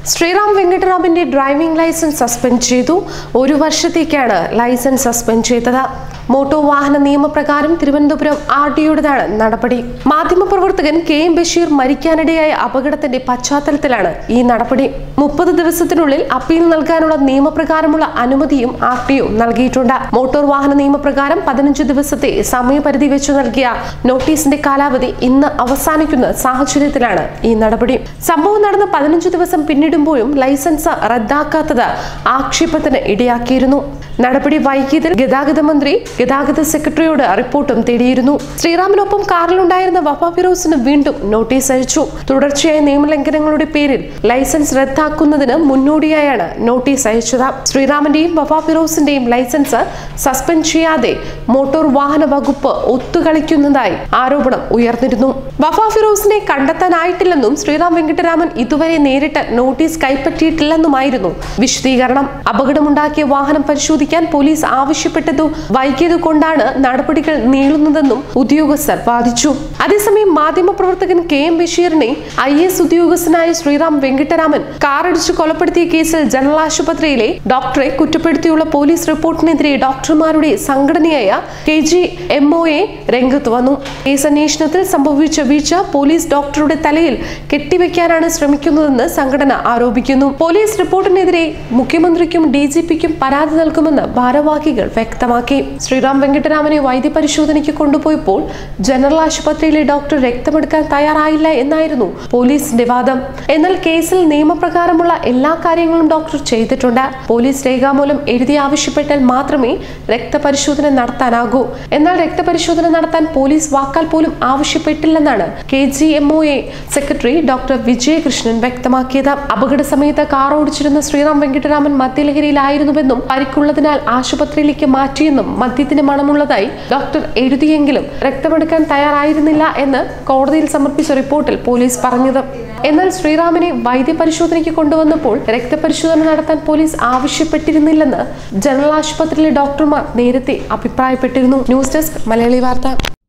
ശ്രീറാം വെങ്കട്ടറാമിന്റെ driving licence suspend ചെയ്തു ഒരു വർഷത്തേക്കാണ് ലൈസൻസ് സസ്പെൻഡ് ചെയ്തത് മോട്ടോർ വാഹന നിയമപ്രകാരം തിരുവനന്തപുരം ആർ ഡിയുടേതാണ് നടപടി മാധ്യമപ്രവർത്തകൻ കെ എം ബഷീർ മരിക്കാനിടയായ അപകടത്തിന്റെ പശ്ചാത്തലത്തിലാണ് ഈ നടപടി മുപ്പത് ദിവസത്തിനുള്ളിൽ അപ്പീൽ നൽകാനുള്ള നിയമപ്രകാരമുള്ള അനുമതിയും ആർ ടി ഒ നൽകിയിട്ടുണ്ട് മോട്ടോർ വാഹന നിയമപ്രകാരം പതിനഞ്ച് ദിവസത്തെ സമയപരിധി വെച്ചു നൽകിയ നോട്ടീസിന്റെ കാലാവധി ഇന്ന് അവസാനിക്കുന്ന സാഹചര്യത്തിലാണ് ഈ നടപടി സംഭവം നടന്ന് പതിനഞ്ച് ദിവസം പിന്നിടുമ്പോഴും ലൈസൻസ് റദ്ദാക്കാത്തത് ആക്ഷേപത്തിന് ഇടയാക്കിയിരുന്നു നടപടി വൈകിയതിൽ ഗതാഗത മന്ത്രി ഗതാഗത സെക്രട്ടറിയോട് റിപ്പോർട്ടും തേടിയിരുന്നു ശ്രീറാമിനൊപ്പം കാറിലുണ്ടായിരുന്ന വഫ ഫിറോസിന് വീണ്ടും നോട്ടീസ് അയച്ചു തുടർച്ചയായ നിയമലംഘനങ്ങളുടെ പേരിൽ ലൈസൻസ് റദ്ദാക്കുന്നതിന് മുന്നോടിയായാണ് നോട്ടീസ് അയച്ചത് ശ്രീറാമിന്റെയും വഫ ഫിറോസിന്റെയും ലൈസൻസ് സസ്പെൻഡ് ചെയ്യാതെ മോട്ടോർ വാഹന വകുപ്പ് ഒത്തുകളിക്കുന്നതായി ആരോപണം ഉയർന്നിരുന്നു വഫ ഫിറോസിനെ കണ്ടെത്താനായിട്ടില്ലെന്നും ശ്രീറാം വെങ്കിട്ടരാമൻ ഇതുവരെ നേരിട്ട് നോട്ടീസ് കൈപ്പറ്റിയിട്ടില്ലെന്നുമായിരുന്നു വിശദീകരണം അപകടമുണ്ടാക്കിയ വാഹനം പരിശോധിക്കാൻ പോലീസ് ആവശ്യപ്പെട്ടതു വൈകിയത് കൊണ്ടാണ് നടപടികൾ നീളുന്നതെന്നും ഉദ്യോഗസ്ഥർ വാദിച്ചു അതേസമയം മാധ്യമപ്രവർത്തകൻ കെ എം ബഷീറിനെ ഐ എസ് ഉദ്യോഗസ്ഥനായ ശ്രീറാം വെങ്കിട്ടരാമൻ കാറടിച്ച് കൊലപ്പെടുത്തിയ കേസിൽ ജനറൽ ആശുപത്രിയിലെ ഡോക്ടറെ കുറ്റപ്പെടുത്തിയുള്ള പോലീസ് റിപ്പോർട്ടിനെതിരെ ഡോക്ടർമാരുടെ സംഘടനയായ K G M O A രംഗത്ത് വന്നു കേസ് അന്വേഷണത്തിൽ സംഭവിച്ച വീഴ്ച പോലീസ് ഡോക്ടറുടെ തലയിൽ കെട്ടിവെക്കാനാണ് ശ്രമിക്കുന്നതെന്ന് സംഘടന ആരോപിക്കുന്നു പോലീസ് റിപ്പോർട്ടിനെതിരെ മുഖ്യമന്ത്രിക്കും ഡി ജി പിക്കും പരാതി നൽകുമെന്ന് ഭാരവാഹികൾ വ്യക്തമാക്കി ശ്രീറാം വെങ്കട്ടരാമനെ വൈദ്യപരിശോധനയ്ക്ക് കൊണ്ടുപോയപ്പോൾ ജനറൽ ആശുപത്രിയിലെ ഡോക്ടർ രക്തമെടുക്കാൻ തയ്യാറായില്ല എന്നായിരുന്നു പോലീസിന്റെ വാദം എന്നാൽ കേസിൽ നിയമപ്രകാരമുള്ള എല്ലാ കാര്യങ്ങളും ഡോക്ടർ ചെയ്തിട്ടുണ്ട് പോലീസ് രേഖാമൂലം എഴുതി ആവശ്യപ്പെട്ടാൽ മാത്രമേ രക്തപരിശോധന നടത്താനാകൂ എന്നാൽ രക്തപരിശോധന നടത്താൻ പോലീസ് വാക്കാൽ പോലും ആവശ്യപ്പെട്ടില്ലെന്നാണ് K G M O A secretary doctor Vijayakrishnan വ്യക്തമാക്കിയത് അപകട സമയത്ത് കാർ ഓടിച്ചിരുന്ന ശ്രീറാം വെങ്കിട്ടരാമൻ മദ്യലഹരിയിലായിരുന്നുവെന്നും പരിക്കുള്ളതിനാൽ ആശുപത്രിയിലേക്ക് മാറ്റിയെന്നും മദ്യത്തിന് മണമുള്ളതായി ഡോക്ടർ എഴുതിയെങ്കിലും രക്തമെടുക്കാൻ തയ്യാറായിരുന്നില്ല എന്ന് കോടതിയിൽ സമർപ്പിച്ച റിപ്പോർട്ടിൽ പോലീസ് പറഞ്ഞത് എന്നാൽ ശ്രീറാമിനെ വൈദ്യപരിശോധനയ്ക്ക് കൊണ്ടുവന്നപ്പോൾ രക്തപരിശോധന നടത്താൻ പോലീസ് ആവശ്യപ്പെട്ടിരുന്നില്ലെന്ന് ജനറൽ ആശുപത്രിയിലെ ഡോക്ടർമാർ നേരത്തെ അഭിപ്രായപ്പെട്ടിരുന്നു ന്യൂസ് ഡെസ്ക് മലയാളി വാർത്ത